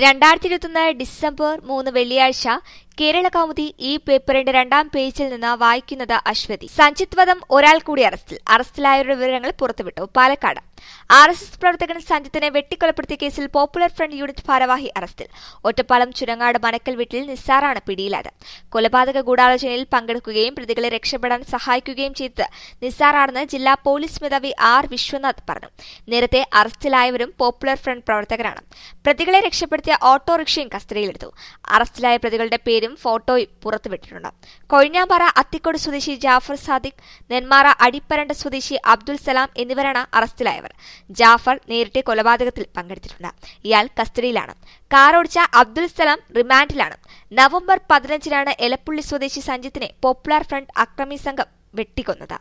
രണ്ടായിരത്തി ഇരുപത്തൊന്ന് ഡിസംബർ മൂന്ന് വെള്ളിയാഴ്ച കേരള കൗമുദി ഈ പേപ്പറിന്റെ രണ്ടാം പേജിൽ നിന്ന് വായിക്കുന്നത് അശ്വതി സഞ്ജിത് വധം ഒരാൾ കൂടി അറസ്റ്റിൽ അറസ്റ്റിലായവരുടെ വിവരങ്ങൾ പുറത്തുവിട്ടു പാലക്കാട് ആർ എസ് എസ് പ്രവർത്തകൻ സഞ്ജിത്തിനെ വെട്ടിക്കൊലപ്പെടുത്തിയ കേസിൽ പോപ്പുലർ ഫ്രണ്ട് യൂണിറ്റ് ഭാരവാഹി അറസ്റ്റിൽ ഒറ്റപ്പാലം ചുരങ്ങാട് മനക്കൽ വീട്ടിൽ നിസ്സാറാണ് പിടിയിലായത് കൊലപാതക ഗൂഢാലോചനയിൽ പങ്കെടുക്കുകയും പ്രതികളെ രക്ഷപ്പെടാൻ സഹായിക്കുകയും ചെയ്തത് നിസ്സാറാണെന്ന് ജില്ലാ പോലീസ് മേധാവി ആർ വിശ്വനാഥ് പറഞ്ഞു നേരത്തെ അറസ്റ്റിലായവരും പോപ്പുലർ ഫ്രണ്ട് പ്രവർത്തകരാണ് പ്രതികളെ രക്ഷപ്പെടുത്തിയ ഓട്ടോറിക്ഷയും കസ്റ്റഡിയിലെടുത്തു അറസ്റ്റിലായ പ്രതികളുടെ പേരും ഫോട്ടോയും പുറത്തുവിട്ടിട്ടുണ്ട് കൊഴിഞ്ഞാമ്പാറ അത്തിക്കോട് സ്വദേശി ജാഫർ സാദിഖ് നെന്മാറ അടിപ്പരണ്ട സ്വദേശി അബ്ദുൽ സലാം എന്നിവരാണ് അറസ്റ്റിലായവർ ജാഫർ നേരിട്ട് കൊലപാതകത്തിൽ പങ്കെടുത്തിട്ടുണ്ട് ഇയാൾ കസ്റ്റഡിയിലാണ് കാറോടിച്ച അബ്ദുൽ സലാം റിമാൻഡിലാണ് നവംബർ പതിനഞ്ചിനാണ് എലപ്പുള്ളി സ്വദേശി സഞ്ജിത്തിനെ പോപ്പുലർ ഫ്രണ്ട് അക്രമി സംഘം വെട്ടിക്കൊന്നത്